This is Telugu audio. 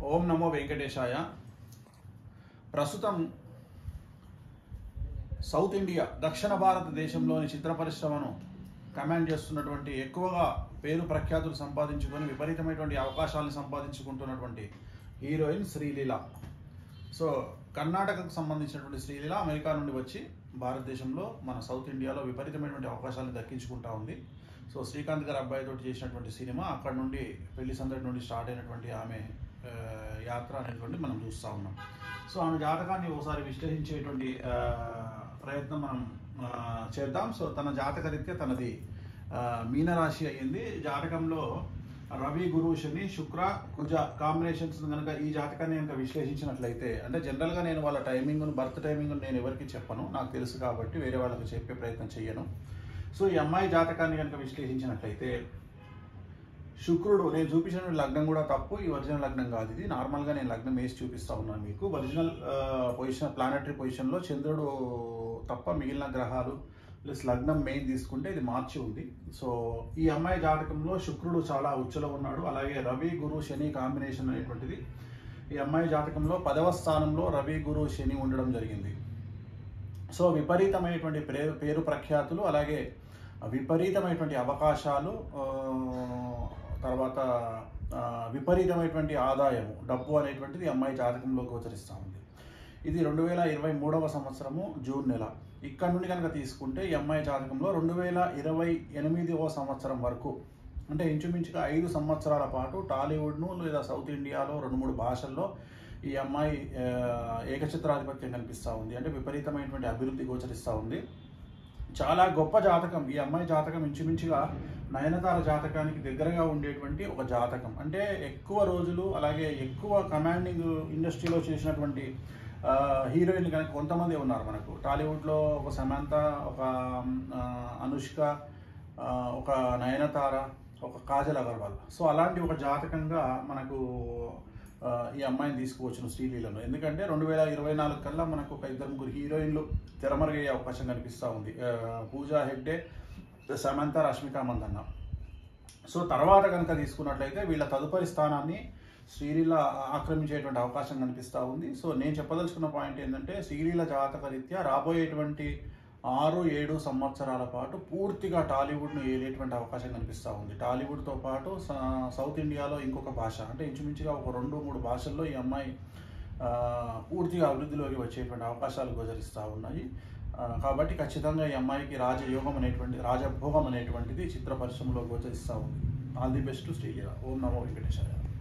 ఓం నమో వెంకటేశాయ ప్రస్తుతం సౌత్ ఇండియా దక్షిణ భారతదేశంలోని చిత్ర పరిశ్రమను కమాండ్ చేస్తున్నటువంటి ఎక్కువగా పేరు ప్రఖ్యాతులు సంపాదించుకొని విపరీతమైనటువంటి అవకాశాలను సంపాదించుకుంటున్నటువంటి హీరోయిన్ శ్రీలీల సో కర్ణాటకకు సంబంధించినటువంటి శ్రీలీల అమెరికా నుండి వచ్చి భారతదేశంలో మన సౌత్ ఇండియాలో విపరీతమైనటువంటి అవకాశాలను దక్కించుకుంటా ఉంది సో శ్రీకాంత్ గారి అబ్బాయితో చేసినటువంటి సినిమా అక్కడ నుండి పెళ్లి సందడి నుండి స్టార్ట్ అయినటువంటి ఆమె ఆ, యాత్ర అనేటువంటి మనం చూస్తూ ఉన్నాం సో ఆమె జాతకాన్ని ఒకసారి విశ్లేషించేటువంటి ఆ, ప్రయత్నం మనం ఆ, చేద్దాం సో తన జాతక రీత్యా తనది ఆ, మీనరాశి అయ్యింది జాతకంలో రవి గురు శని శుక్ర కుజ కాంబినేషన్స్ కనుక ఈ జాతకాన్ని కనుక విశ్లేషించినట్లయితే అంటే జనరల్గా నేను వాళ్ళ టైమింగ్ బర్త్ టైమింగ్ నేను ఎవరికి చెప్పను నాకు తెలుసు కాబట్టి వేరే వాళ్ళకి చెప్పే ప్రయత్నం చేయను సో ఈ అమ్మాయి జాతకాన్ని కనుక విశ్లేషించినట్లయితే శుక్రుడు నేను చూపించిన లగ్నం కూడా తప్పు ఈ ఒరిజినల్ లగ్నం కాదు ఇది నార్మల్గా నేను లగ్నం వేసి చూపిస్తా ఉన్నాను మీకు ఒరిజినల్ పొజిషన్ ప్లానటరీ పొజిషన్లో చంద్రుడు తప్ప మిగిలిన గ్రహాలు ప్లస్ లగ్నం మెయిన్ తీసుకుంటే ఇది మార్చి ఉంది సో ఈ అమ్మాయి జాతకంలో శుక్రుడు చాలా ఉచ్చులో ఉన్నాడు అలాగే రవి గురు శని కాంబినేషన్ అనేటువంటిది ఈ అమ్మాయి జాతకంలో పదవ స్థానంలో రవి గురు శని ఉండడం జరిగింది సో విపరీతమైనటువంటి పేరు పేరు ప్రఖ్యాతులు అలాగే విపరీతమైనటువంటి అవకాశాలు ఆ, తర్వాత ఆ, విపరీతమైనటువంటి ఆదాయము డబ్బు అనేటువంటిది ఈ అమ్మాయి జాతకంలో గోచరిస్తూ ఉంది ఇది రెండు వేల ఇరవై మూడవ సంవత్సరము జూన్ నెల ఇక్కడ నుండి కనుక తీసుకుంటే ఈ అమ్మాయి జాతకంలో రెండు వేల ఇరవై ఎనిమిదవ సంవత్సరం వరకు అంటే ఇంచుమించుగా ఐదు సంవత్సరాల పాటు టాలీవుడ్ను లేదా సౌత్ ఇండియాలో రెండు మూడు భాషల్లో ఈ అమ్మాయి ఆ, ఏకచిత్రాధిపత్యం కనిపిస్తూ ఉంది అంటే విపరీతమైనటువంటి అభివృద్ధి గోచరిస్తూ ఉంది చాలా గొప్ప జాతకం ఈ అమ్మాయి జాతకం ఇంచుమించుగా నయనతార జాతకానికి దగ్గరగా ఉండేటువంటి ఒక జాతకం అంటే ఎక్కువ రోజులు అలాగే ఎక్కువ కమాండింగ్ ఇండస్ట్రీలో చేసినటువంటి ఆ, హీరోయిన్లు కనుక కొంతమంది ఉన్నారు మనకు టాలీవుడ్లో ఒక సమంత ఒక ఆ, అనుష్క ఆ, ఒక నయనతార ఒక కాజల్ అగర్వాల్ సో అలాంటి ఒక జాతకంగా మనకు ఆ, ఈ అమ్మాయిని తీసుకువచ్చిన శ్రీలీలను ఎందుకంటే రెండు వేల ఇరవై నాలుగు కల్లా మనకు ఒక ఇద్దరు ముగ్గురు హీరోయిన్లు తెరమరుగయ్యే అవకాశం కనిపిస్తూ ఉంది ఆ, పూజా హెగ్డే సమంత రష్మిక మందన్న సో తర్వాత కనుక తీసుకున్నట్లయితే వీళ్ళ తదుపరి స్థానాన్ని శ్రీలీల ఆక్రమించేటువంటి అవకాశం కనిపిస్తూ ఉంది సో నేను చెప్పదలుచుకున్న పాయింట్ ఏంటంటే శ్రీలీల జాతక రీత్యా రాబోయేటువంటి ఆరు ఏడు సంవత్సరాల పాటు పూర్తిగా టాలీవుడ్ను ఏలేటువంటి అవకాశం కనిపిస్తూ ఉంది టాలీవుడ్తో పాటు స- సౌత్ ఇండియాలో ఇంకొక భాష అంటే ఇంచుమించుగా ఒక రెండు మూడు భాషల్లో ఈ అమ్మాయి ఆ, పూర్తిగా అభివృద్ధిలోకి వచ్చేటువంటి అవకాశాలు గోచరిస్తూ ఉన్నాయి ఆ, కాబట్టి ఖచ్చితంగా ఈ అమ్మాయికి రాజయోగం అనేటువంటి రాజభోగం అనేటువంటిది చిత్ర పరిశ్రమలో గోచరిస్తూ ఉంది ఆల్ ది బెస్ట్ శ్రీలీల ఓం నమో వెంకటేశ్వర